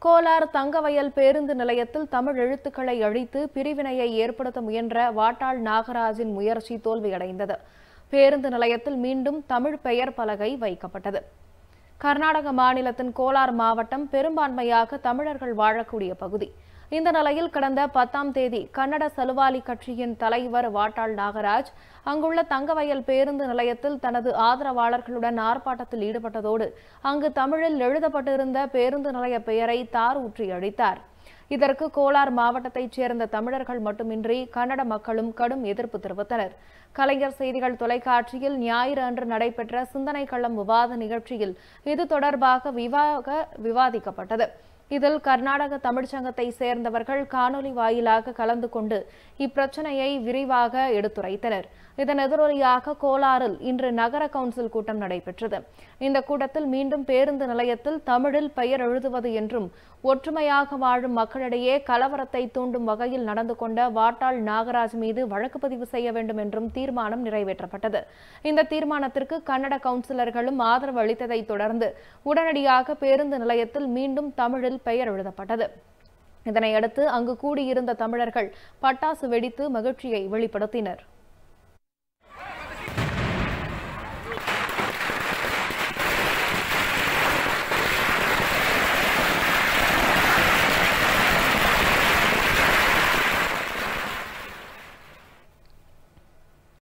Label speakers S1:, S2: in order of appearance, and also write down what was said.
S1: கோலார் தங்கவயல் பேருந்து நிலையத்தில் தமிழ் எழுத்துக்களை அழித்து பிரிவினையை ஏற்படுத்த முயன்ற வாட்டாள் நாகராஜின் முயற்சி தோல்வியடைந்தது பேருந்து நிலையத்தில் மீண்டும் தமிழ் பெயர் பலகை வைக்கப்பட்டது கர்நாடக மாநிலத்தின் கோலார் மாவட்டம் பெரும்பான்மையாக தமிழர்கள் வாழக்கூடிய பகுதி இந்த நிலையில் கடந்த பத்தாம் தேதி கன்னட சலுவாலி கட்சியின் தலைவர் வாட்டாள் நாகராஜ் அங்குள்ள தங்கவயல் பேருந்து நிலையத்தில் தனது ஆதரவாளர்களுடன் ஆர்ப்பாட்டத்தில் ஈடுபட்டதோடு அங்கு தமிழில் எழுதப்பட்டிருந்த பேருந்து நிலைய பெயரை தார் ஊற்றி அழித்தார் இதற்கு கோலார் மாவட்டத்தைச் சேர்ந்த தமிழர்கள் மட்டுமின்றி கன்னட மக்களும் கடும் எதிர்ப்பு தெரிவித்தனர் கலைஞர் செய்திகள் தொலைக்காட்சியில் ஞாயிறு அன்று நடைபெற்ற சிந்தனை களம் விவாத நிகழ்ச்சியில் இது தொடர்பாக விவாக விவாதிக்கப்பட்டது இதில் கர்நாடக தமிழ்ச்சங்கத்தை சேர்ந்தவர்கள் காணொலி வாயிலாக கலந்து கொண்டு இப்பிரச்சனையை விரிவாக எடுத்துரைத்தனர் இதன் எதிரொலியாக கோலாரில் இன்று நகர கவுன்சில் கூட்டம் நடைபெற்றது இந்த கூட்டத்தில் மீண்டும் பேருந்து நிலையத்தில் தமிழில் பெயர் எழுதுவது என்றும் ஒற்றுமையாக வாழும் மக்களிடையே கலவரத்தை தூண்டும் வகையில் நடந்து கொண்ட வாட்டாள் நாகராஜ் மீது வழக்கு பதிவு செய்ய வேண்டும் என்றும் தீர்மானம் நிறைவேற்றப்பட்டது இந்த தீர்மானத்திற்கு கன்னட கவுன்சிலர்களும் ஆதரவு அளித்ததை தொடர்ந்து உடனடியாக பேருந்து நிலையத்தில் மீண்டும் தமிழில் பெயர் எழுதப்பட்டது இதனையடுத்து அங்கு கூடியிருந்த தமிழர்கள் பட்டாசு வெடித்து மகிழ்ச்சியை வெளிப்படுத்தினர்